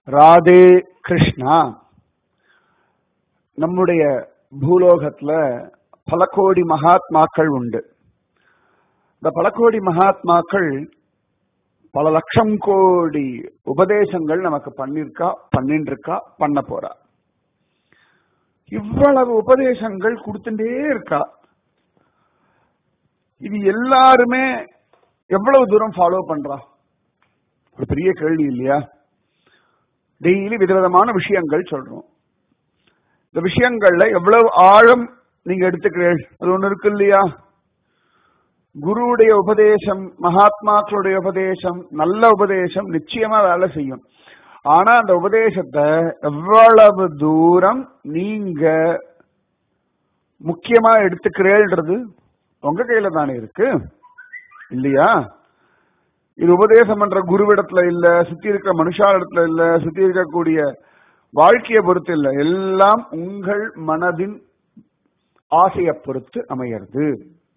ராதே கிருஷ்ணா நம்முடைய பூலோகத்துல பல கோடி மகாத்மாக்கள் உண்டு இந்த பல கோடி மகாத்மாக்கள் பல லட்சம் கோடி உபதேசங்கள் நமக்கு பண்ணிருக்கா பண்ணிட்டு இருக்கா பண்ண போறா இவ்வளவு உபதேசங்கள் கொடுத்துட்டே இருக்கா இது எல்லாருமே எவ்வளவு தூரம் ஃபாலோ பண்றா ஒரு பெரிய கேள்வி இல்லையா டெய்லி விதவிதமான விஷயங்கள் சொல்றோம் இந்த விஷயங்கள்ல எவ்வளவு ஆழம் நீங்க எடுத்துக்கிறீர்கள் அது ஒண்ணு இருக்கு இல்லையா குருவுடைய உபதேசம் மகாத்மாக்களுடைய உபதேசம் நல்ல உபதேசம் நிச்சயமா வேலை செய்யும் ஆனா அந்த உபதேசத்தை எவ்வளவு தூரம் நீங்க முக்கியமா எடுத்துக்கிறேன்றது உங்க கையில தானே இருக்கு இல்லையா இது உபதேசம் பண்ற குருவிடத்துல இல்ல சுத்தி இருக்கிற மனுஷாரிடத்துல இல்ல சுத்தி இருக்கக்கூடிய வாழ்க்கையை பொறுத்து இல்ல எல்லாம் உங்கள் மனதின் ஆசையை பொறுத்து அமையிறது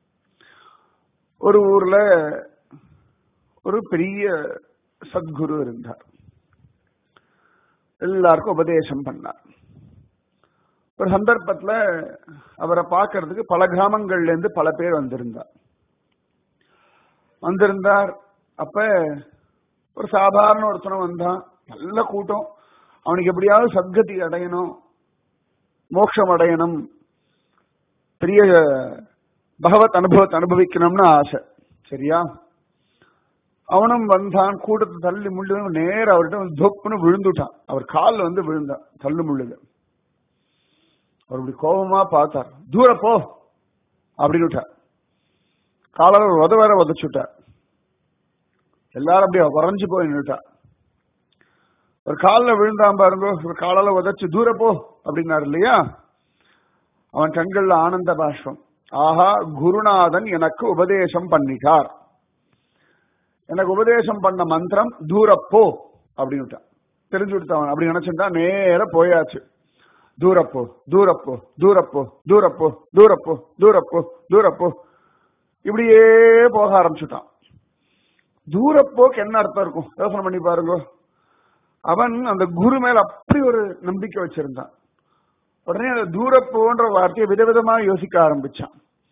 ஒரு ஊர்ல ஒரு பெரிய சத்குரு இருந்தார் எல்லாருக்கும் உபதேசம் பண்ணார் ஒரு சந்தர்ப்பத்துல அவரை பார்க்கறதுக்கு பல கிராமங்கள்ல இருந்து பல பேர் வந்திருந்தார் வந்திருந்தார் அப்ப ஒரு சாதாரண ஒருத்தனம் வந்தான் நல்ல கூட்டம் அவனுக்கு எப்படியாவது சத்கதி அடையணும் மோட்சம் அடையணும் பெரிய பகவத் அனுபவத்தை அனுபவிக்கணும்னு ஆசை சரியா அவனும் வந்தான் கூட்டத்தை தள்ளி முள்ளு நேர அவர்கிட்ட வந்து தொப்புன்னு விழுந்துட்டான் அவர் காலில் வந்து விழுந்தான் தள்ளு முள்ளுல அவர் இப்படி கோபமா பார்த்தார் தூர போ அப்படின்னு விட்டார் காலால் உத வேற உதச்சுட்டார் எல்லாரும் அப்படியே குறைஞ்சு போய் நின்றுட்டா ஒரு காலில் விழுந்தான் பாருங்க ஒரு காலால உதச்சு தூர போ அப்படின்னாரு இல்லையா அவன் கண்கள்ல ஆனந்த பாஷ்பம் ஆஹா குருநாதன் எனக்கு உபதேசம் பண்ணிட்டார் எனக்கு உபதேசம் பண்ண மந்திரம் தூரப்போ அப்படின்னு தெரிஞ்சு கொடுத்தவன் அப்படி நினைச்சுட்டா நேர போயாச்சு தூரப்போ தூரப்போ தூரப்போ தூரப்போ தூரப்போ தூரப்போ தூரப்போ இப்படியே போக ஆரம்பிச்சுட்டான் தூரப்போக்கு என்ன அர்த்தம் இருக்கும் யோசனை பண்ணி பாருங்க அவன் அந்த குரு மேல அப்படி ஒரு நம்பிக்கை வச்சிருந்தான் உடனே அந்த தூரப்போன்ற வார்த்தையை விதவிதமா யோசிக்க ஆரம்பிச்சான்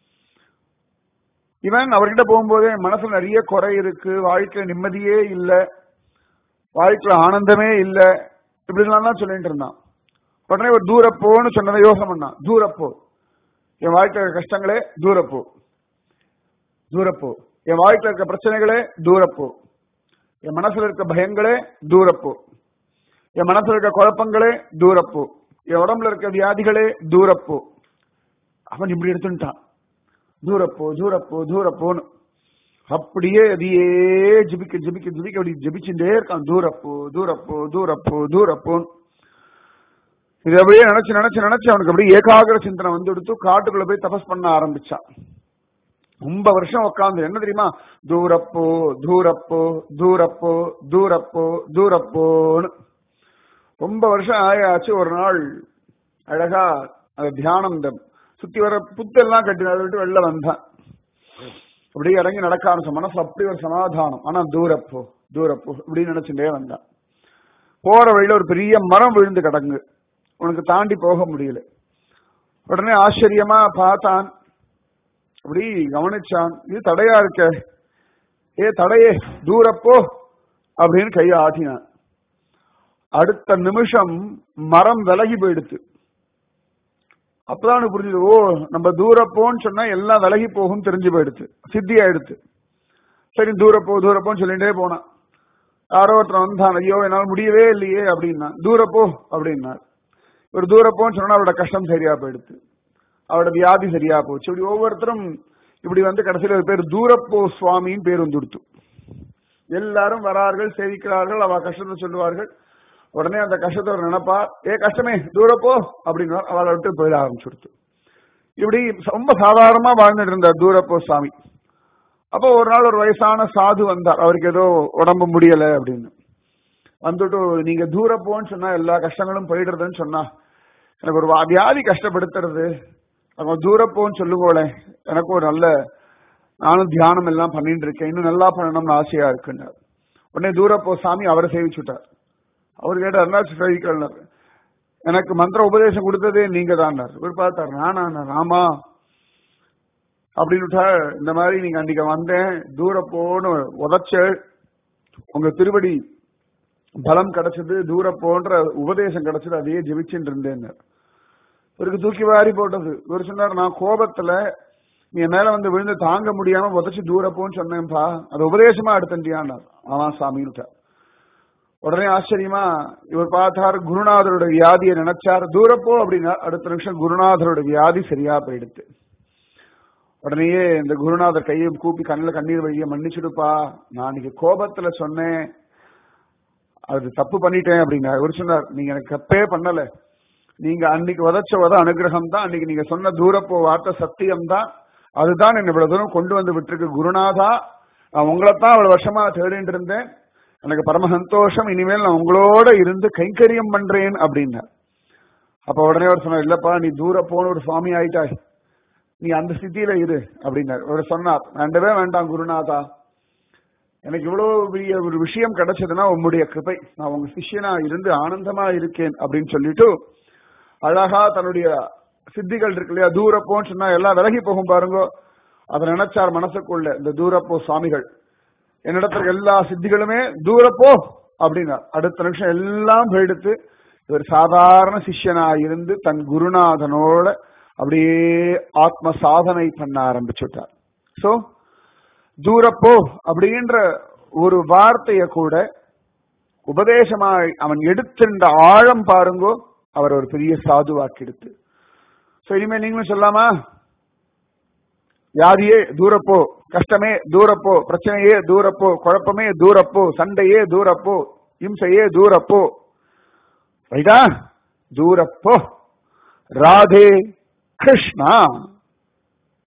இவன் அவர்கிட்ட போகும்போதே மனசுல நிறைய குறை இருக்கு வாழ்க்கையில நிம்மதியே இல்ல வாழ்க்கையில ஆனந்தமே இல்ல இப்படிலாம் தான் சொல்லிட்டு இருந்தான் உடனே ஒரு தூரப்போன்னு சொன்னதை யோசனை பண்ணான் தூரப்போ என் வாழ்க்கையில கஷ்டங்களே தூரப்போ தூரப்போ என் வாழ்க்கையில இருக்க பிரச்சனைகளே தூரப்போ என் மனசுல இருக்க பயங்களே தூரப்போ என் மனசுல இருக்க குழப்பங்களே தூரப்போ என் உடம்புல இருக்க வியாதிகளே தூரப்போ அவன் இப்படி எடுத்துட்டான் தூரப்போ தூரப்போ தூரப்போன்னு அப்படியே அதையே ஜிபிக்க ஜிபிக்க ஜிபிக்க அப்படி ஜிபிச்சுட்டே இருக்கான் தூரப்போ தூரப்போ தூரப்போ தூரப்போன்னு இது அப்படியே நினைச்சு நினைச்சு நினைச்சு அவனுக்கு அப்படியே ஏகாகிர சிந்தனை வந்து எடுத்து காட்டுக்குள்ள போய் தபஸ் பண்ண ஆரம்பிச்சான் ரொம்ப வருஷம் உட்காந்து என்ன தெரியுமா தூரப்போ தூரப்போ தூரப்போ தூரப்போ தூரப்போன்னு ரொம்ப வருஷம் ஆயாச்சு ஒரு நாள் அழகா அந்த தியானம் இந்த சுத்தி வர புத்தெல்லாம் கட்டி அதை விட்டு வெளில வந்தான் அப்படியே இறங்கி நடக்க ஆரம்பிச்ச மனசுல அப்படி ஒரு சமாதானம் ஆனா தூரப்போ தூரப்போ இப்படின்னு நினைச்சுட்டே வந்தான் போற வழியில ஒரு பெரிய மரம் விழுந்து கிடங்கு உனக்கு தாண்டி போக முடியல உடனே ஆச்சரியமா பார்த்தான் அப்படி கவனிச்சான் இது தடையா இருக்க ஏ தடையே தூரப்போ அப்படின்னு கையை ஆட்டினான் அடுத்த நிமிஷம் மரம் விலகி போயிடுத்து அப்பதான் புரிஞ்சது ஓ நம்ம தூரப்போன்னு சொன்னா எல்லாம் விலகி போகும் தெரிஞ்சு போயிடுச்சு சித்தி ஆயிடுச்சு சரி தூரப்போ தூரப்போன்னு சொல்லிட்டே போனான் யாரோ ஒருத்தர் வந்தான் ஐயோ என்னால் முடியவே இல்லையே அப்படின்னா தூரப்போ அப்படின்னார் ஒரு தூரப்போன்னு சொன்னா அவரோட கஷ்டம் சரியா போயிடுச்சு அவரோட வியாதி சரியா போச்சு இப்படி ஒவ்வொருத்தரும் இப்படி வந்து கடைசியில் ஒரு பேர் தூரப்போ சுவாமின்னு பேர் வந்துடுத்து எல்லாரும் வரார்கள் சேவிக்கிறார்கள் அவ கஷ்டத்தை சொல்லுவார்கள் உடனே அந்த கஷ்டத்தை ஒரு நினைப்பா ஏ கஷ்டமே தூரப்போ அப்படின்னு அவளை விட்டு போயிட ஆரம்பிச்சுடுத்து இப்படி ரொம்ப சாதாரணமா வாழ்ந்துட்டு இருந்தார் தூரப்போ சுவாமி அப்போ ஒரு நாள் ஒரு வயசான சாது வந்தார் அவருக்கு ஏதோ உடம்பு முடியல அப்படின்னு வந்துட்டு நீங்க தூரப்போன்னு சொன்னா எல்லா கஷ்டங்களும் போயிடுறதுன்னு சொன்னா எனக்கு ஒரு வியாதி கஷ்டப்படுத்துறது அவங்க தூரப்போன்னு சொல்லுவோளே எனக்கு ஒரு நல்ல நானும் தியானம் எல்லாம் பண்ணிட்டு இருக்கேன் இன்னும் நல்லா பண்ணணும்னு ஆசையா இருக்குன்னார் உடனே தூரப்போ சாமி அவரை சேவிச்சுட்டார் அவர் கேட்டார் என்னாச்சு சைக்கிள்னார் எனக்கு மந்திர உபதேசம் கொடுத்ததே நீங்க தான் இவர் பார்த்தார் நானா ஆமா அப்படின்னு இந்த மாதிரி நீங்க அன்னைக்கு வந்தேன் தூர போன்னு உதச்ச உங்க திருவடி பலம் கிடைச்சது தூர போன்ற உபதேசம் கிடைச்சது அதையே ஜெபிச்சுட்டு இருந்தேன் இவருக்கு தூக்கி வாரி போட்டது இவர் சொன்னார் நான் கோபத்துல நீ என் மேல வந்து விழுந்து தாங்க முடியாம உதச்சு தூர போன்னு சொன்னேன்ப்பா அது உபதேசமா எடுத்துட்டியான்னார் ஆமா சாமின்ட்டார் உடனே ஆச்சரியமா இவர் பார்த்தார் குருநாதரோட வியாதியை நினைச்சார் தூரப்போ அப்படின்னா அடுத்த நிமிஷம் குருநாதரோட வியாதி சரியா போயிடுத்து உடனேயே இந்த குருநாதர் கையை கூப்பி கண்ணில் கண்ணீர் வழிய மன்னிச்சுடுப்பா நான் அன்னைக்கு கோபத்துல சொன்னேன் அது தப்பு பண்ணிட்டேன் அப்படின்னா இவர் சொன்னார் நீங்க எனக்கு தப்பே பண்ணல நீங்க அன்னைக்கு உதச்ச உத அனுகிரகம் தான் அன்னைக்கு நீங்க சொன்ன தூரப்போ வார்த்தை சத்தியம் தான் அதுதான் என்ன இவ்வளவு தூரம் கொண்டு வந்து விட்டுருக்கு குருநாதா நான் உங்களைத்தான் அவ்வளவு வருஷமா தேடிட்டு இருந்தேன் எனக்கு பரம சந்தோஷம் இனிமேல் நான் உங்களோட இருந்து கைங்கரியம் பண்றேன் அப்படின்னா அப்ப உடனே அவர் சொன்னார் இல்லப்பா நீ தூர போன ஒரு சுவாமி ஆயிட்டாய் நீ அந்த ஸ்திதியில இரு அப்படின்னார் அவர் சொன்னார் வேண்டவே வேண்டாம் குருநாதா எனக்கு இவ்வளவு பெரிய ஒரு விஷயம் கிடைச்சதுன்னா உங்களுடைய கிருபை நான் உங்க சிஷ்யனா இருந்து ஆனந்தமா இருக்கேன் அப்படின்னு சொல்லிட்டு அழகா தன்னுடைய சித்திகள் இருக்கு இல்லையா தூரப்போன்னு சொன்னா எல்லாம் விலகி போகும் பாருங்க அதை நினைச்சார் மனசுக்குள்ள இந்த தூரப்போ சுவாமிகள் என்னிடத்துல எல்லா சித்திகளுமே தூரப்போ அப்படின்னா அடுத்த நிமிஷம் எல்லாம் போயிடுத்து இவர் சாதாரண சிஷ்யனா இருந்து தன் குருநாதனோட அப்படியே ஆத்ம சாதனை பண்ண ஆரம்பிச்சுட்டார் சோ தூரப்போ அப்படின்ற ஒரு வார்த்தைய கூட உபதேசமாய் அவன் எடுத்திருந்த ஆழம் பாருங்கோ அவர் ஒரு பெரிய சாதுவாக்கி எடுத்து சோ இனிமே நீங்களும் சொல்லாமா வியாதியே தூரப்போ கஷ்டமே தூரப்போ பிரச்சனையே தூரப்போ குழப்பமே தூரப்போ சண்டையே தூரப்போ இம்சையே தூரப்போ ரைட்டா தூரப்போ ராதே கிருஷ்ணா